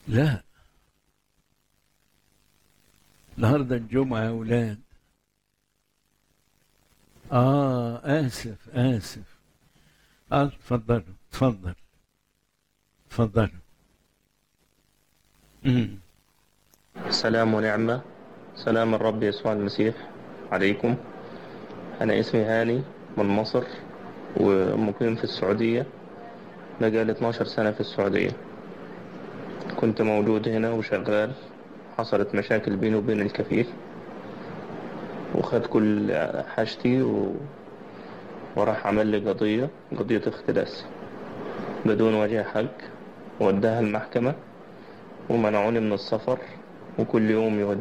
لا النهارده الجمعة يا أولاد آه آسف آسف آه اتفضلوا اتفضل اتفضلوا أمم. سلام ونعمة سلام الرب يسوع المسيح عليكم أنا اسمي هاني من مصر ومقيم في السعودية بقالي 12 سنة في السعودية كنت موجود هنا وشغال حصلت مشاكل بيني وبين الكفيل وخد كل حاجتي و... وراح عمل لي قضية قضية اختلاس بدون وجه حق وداها المحكمة ومنعوني من السفر وكل يوم يودي